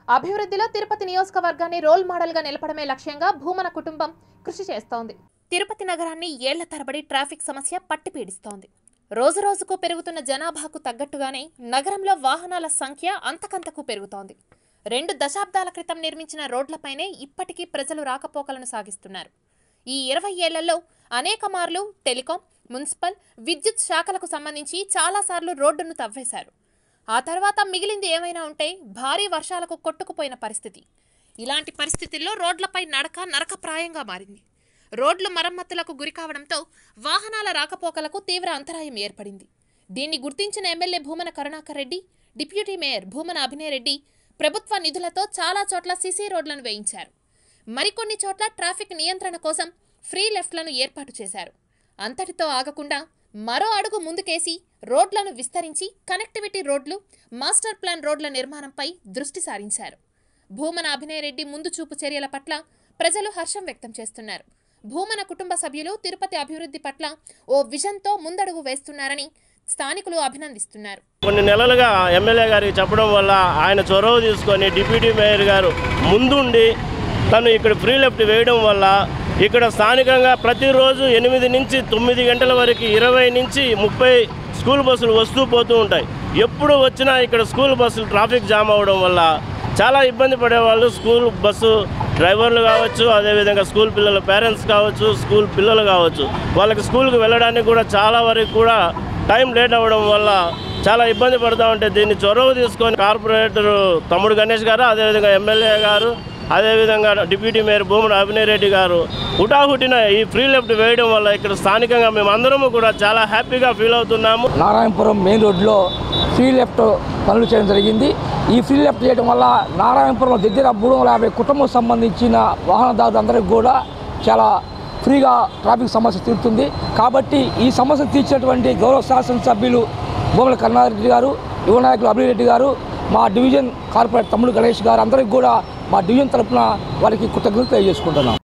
అభివృద్ధిలో తిరుపతి నియోజకవర్గాన్ని రోల్ మోడల్గా నిలపడమే లక్ష్యంగా భూమన కుటుంబం కృషి చేస్తోంది తిరుపతి నగరాన్ని ఏళ్ల తరబడి ట్రాఫిక్ సమస్య పట్టి పీడిస్తోంది రోజురోజుకు పెరుగుతున్న జనాభాకు తగ్గట్టుగానే నగరంలో వాహనాల సంఖ్య అంతకంతకు పెరుగుతోంది రెండు దశాబ్దాల క్రితం నిర్మించిన రోడ్లపైనే ఇప్పటికీ ప్రజలు రాకపోకలను సాగిస్తున్నారు ఈ ఇరవై ఏళ్లలో అనేక మార్లు టెలికాం మున్సిపల్ విద్యుత్ శాఖలకు సంబంధించి చాలాసార్లు రోడ్డును తవ్వేశారు ఆ తర్వాత మిగిలింది ఏమైనా ఉంటే భారీ వర్షాలకు కొట్టుకుపోయిన పరిస్థితి ఇలాంటి పరిస్థితుల్లో రోడ్లపై నడక నరకప్రాయంగా మారింది రోడ్లు మరమ్మతులకు గురి కావడంతో వాహనాల రాకపోకలకు తీవ్ర అంతరాయం ఏర్పడింది దీన్ని గుర్తించిన MLA Bhumana Karunakar Reddy deputy mayor Bhumana Abhinay Reddy ప్రభుత్వ నిధులతో చాలా చోట్ల సిసి రోడ్లను వేయించారు మరికొన్ని చోట్ల ట్రాఫిక్ నియంత్రణ కోసం ఫ్రీ లెఫ్ట్లను ఏర్పాటు చేశారు అంతటితో ఆగకుండా మరో అడుగు ముందుకేసి రోడ్లను విస్తరించి కనెక్టివిటీ రోడ్లు మాస్టర్ ప్లాన్ రోడ్ల నిర్మాణంపై దృష్టి సారించారు భూమన అభినయ్ రెడ్డి ముందు చూపు చర్యల పట్ల ప్రజలు హర్షం వ్యక్తం చేస్తున్నారు భూమన కుటుంబ సభ్యులు తిరుపతి అభివృద్ధి పట్ల ఓ విజన్తో ముందడుగు వేస్తున్నారని స్థానికులు అభినందిస్తున్నారు కొన్ని నెలలుగా ఎమ్మెల్యే గారికి చెప్పడం వల్ల ఆయన చొరవ తీసుకొని డిప్యూటీ మేయర్ గారు ముందుండి తను ఇక్కడ ఫ్రీ లెఫ్ట్ వేయడం వల్ల ఇక్కడ స్థానికంగా ప్రతిరోజు ఎనిమిది నుంచి తొమ్మిది గంటల వరకు ఇరవై నుంచి ముప్పై స్కూల్ బస్సులు వస్తూ పోతూ ఉంటాయి ఎప్పుడు వచ్చినా ఇక్కడ స్కూల్ బస్సులు ట్రాఫిక్ జామ్ అవ్వడం వల్ల చాలా ఇబ్బంది పడేవాళ్ళు స్కూల్ బస్సు డ్రైవర్లు కావచ్చు అదేవిధంగా స్కూల్ పిల్లల పేరెంట్స్ కావచ్చు స్కూల్ పిల్లలు కావచ్చు వాళ్ళకి స్కూల్కి వెళ్ళడానికి కూడా చాలా వరకు కూడా టైం లేట్ అవ్వడం వల్ల చాలా ఇబ్బంది పడుతూ ఉంటే దీన్ని చొరవ తీసుకొని కార్పొరేటర్ తమ్ముడు గణేష్ గారు అదేవిధంగా ఎమ్మెల్యే గారు అదేవిధంగా డిప్యూటీ మేయర్ భూముడు అభినయ్ రెడ్డి గారు హుటాహుటిన ఈ ఫ్రీ లెఫ్ట్ వేయడం వల్ల ఇక్కడ స్థానికంగా మేము అందరము కూడా చాలా హ్యాపీగా ఫీల్ అవుతున్నాము నారాయణపురం మెయిన్ రోడ్లో ఫ్రీ లెఫ్ట్ పనులు చేయడం జరిగింది ఈ ఫ్రీ లెఫ్ట్ చేయడం వల్ల నారాయణపురం దగ్గర మూడు వందల యాభై కుటుంబం సంబంధించిన వాహనదారులందరికీ కూడా చాలా ఫ్రీగా ట్రాఫిక్ సమస్య తీరుతుంది కాబట్టి ఈ సమస్య తీర్చినటువంటి గౌరవ శాసనసభ్యులు భూముల కరుణారెడ్డి గారు యువ నాయకులు అభిరెడ్డి గారు మా డివిజన్ కార్పొరేట్ తమ్ముడు గణేష్ గారు అందరికీ కూడా మా డివిజన్ తరఫున వారికి కృతజ్ఞతలు తెలియజేసుకుంటున్నాం